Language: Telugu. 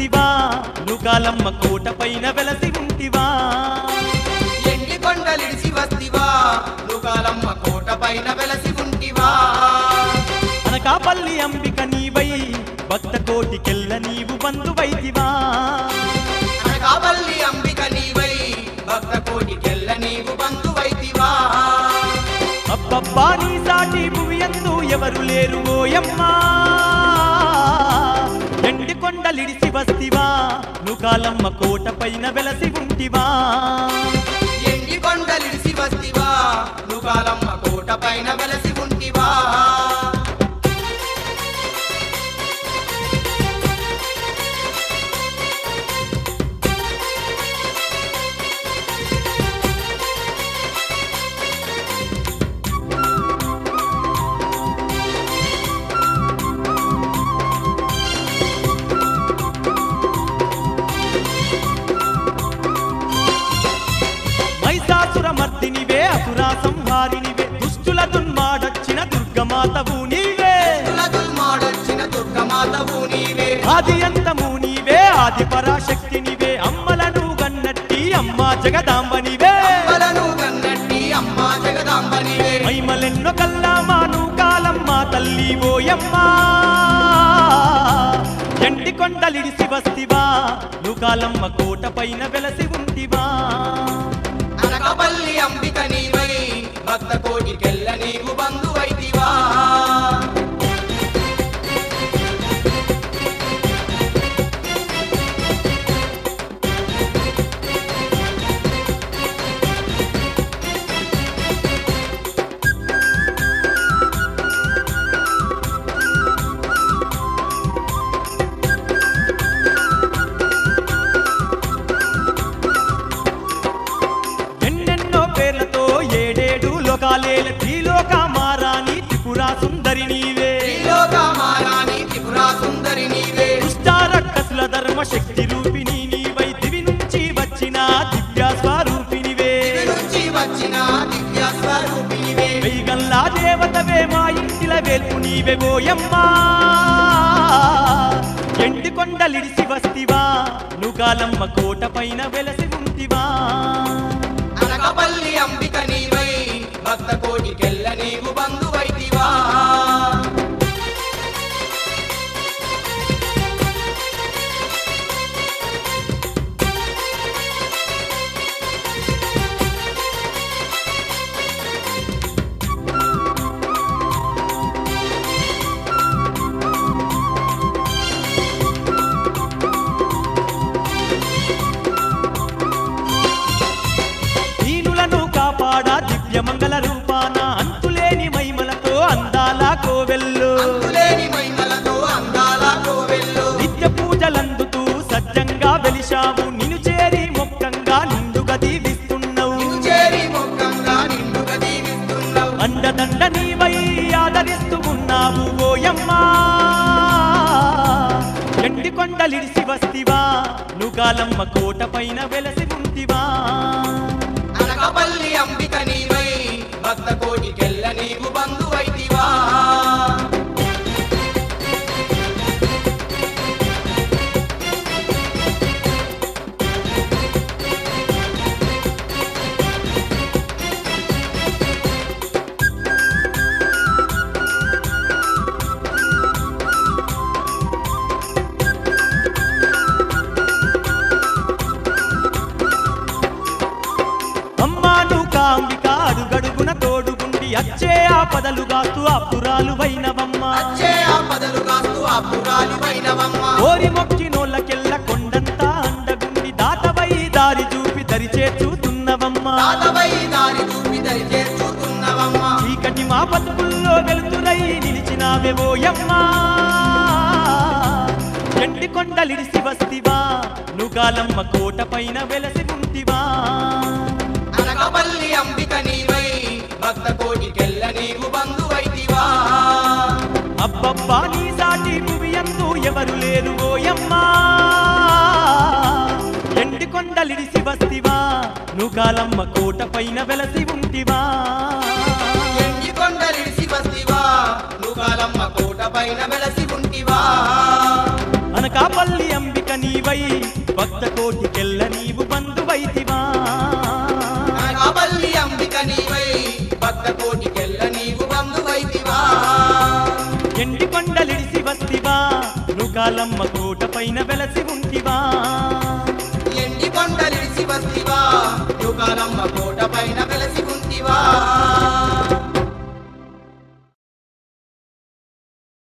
వస్తివా నుకాలమ్మ కోట పైన వెలసి ఉంటివా ఎండి కొండలిడిసి వస్తివా నుకాలమ్మ కోట పైన వెలసి ఉంటివా అనకాపల్లి అంబిక నీవై భక్త కోటికెల్ల నీవు బంధువైతివా అనకాపల్లి అంబిక నీవై భక్త కోటికెల్ల నీవు బంధువైతివా అబ్బబ్బా నీ సాటి భువియందు ఎవరు లేరు ఓయమ్మా ఎండి కొండలిడిసి వస్తివా నుకాలమ్మ కోట పైన వెలసి ఉంటివా ఎండి కొండలిడిసి వస్తివా నుకాలమ్మ కోట పైన వెలసి ఉంటివా మైసాసుర మర్దినివే అసురా సంహారినివే దుష్టుల దున్మాడొచ్చిన దుర్గమాతవు నీవే తులదుల్మాడొచ్చిన దుర్గమాతవు నీవే ఆది అంతము నీవే ఆది పరాశక్తి నీవే అమ్మలను గన్నట్టి అమ్మా జగదాంబనివే అమ్మలను కన్నట్టి అమ్మా జగదాంబ నీవే మైమలెన్నో కల్లామాను కాలమ్మ తల్లి ఓయమ్మా ఎండి కొండలిడిసి వస్తివా నుకాలమ్మ కోట పైన వెలసి ఉంటివా అనకాపల్లి అంబిక నీవై భక్త కోటికెల్ల నీవు బంధువైతివా ఎన్నెన్నో పేర్లతో ఏడేడు లోకాలేల త్రిలోక మారాని త్రిపురా సుందరి నీవే త్రిలోక మారాణి త్రిపురా సుందరి నీవే దుష్టారక్కసుల ధర్మ శక్తి రూపిణి నీవై దివి నుంచి వచ్చిన దివ్య స్వరూపినివే దివి నుంచి వచ్చిన దివ్య స్వరూపినివే వెయ్యగల్లా దేవతవే మా ఇంటిల వేల్పు నీవే ఓయమ్మా ఎండి కొండలిడిసి వస్తివా నుగాలమ్మ కోట పైన వెలసి ఉంటివా అనకాపల్లి అంబిక నీవై భక్త కోటికెల్ల నీవు బంధువైతివా దీనులను కాపాడా దివ్య మంగళ రూపాన అంతులేని మైమలతో అందాల కోవెల్లు అంతులేని మహిమలతో అందాల కోవెల్లు నిత్య పూజలందుతూ సజ్జంగా వెలిశావు నిన్ను చేరి మొక్కంగా నిండుగా దీవిస్తున్నావు నిన్ను చేరి మొక్కంగా నిండుగా దీవిస్తున్నావు అండదండ నీవై ఆదరిస్తూ ఉన్నావు ఓయమ్మా ఎండి కొండలిడిసి వస్తివా నుగాలమ్మ కోట పైన వెలసి ఉంటివా అనకాపల్లి అంబిక నీవై భక్త కోటికెల్ల నీవు బంధువైతివా అమ్మాను కాంబిక అడుగడుగున తోడుగుండి అచ్చే ఆపదలు గాస్తూ అప్పురాలు వైనవమ్మ అచ్చే ఆపదలు కాస్తూ అప్పురాలు వైనవమ్మ ఓరి మొక్కినోళ్ళకెల్ల కొండంతా అండగుండి దాతవై దారి చూపి దరి చేర్చుతున్నవమ్మ తాతవై దారి చూపి దరి చేర్చుతున్నవమ్మ చీకటి మా బతుకుల్లో వెలుతురై నిలిచినావే ఓయమ్మా ఎండి కొండలిడిసి వస్తివా నుగాలమ్మ కోట పైన వెలసి ఉంటివా అనకాపల్లి అంబిక నీవై భక్త కోటికెల్ల నీవు బంధువైతివా అబ్బబ్బా నీ సాటి భువియందు ఎవరు లేరు ఓయమ్మా ఎండి కొండలిడిసి వస్తివా నుగాలమ్మ కోట పైన వెలసి ఉంటివా ఎంగి కొండలిడిసి వస్తివా నువ్వు కాలమ్మ కోట పైన వెలసి ఉంటివా అనకాపల్లి అంబిక నీవే కోటికెల్ల నీవు బంధువైతివా ఎండి కొండలిడిసి వస్తివా నుకాలమ్మ కోట పైన వెలసి ఉంటివా ఎండి కొండలిడిసి వస్తివా యుగాలమ్మ కోట పైన వెలసి ఉంటివా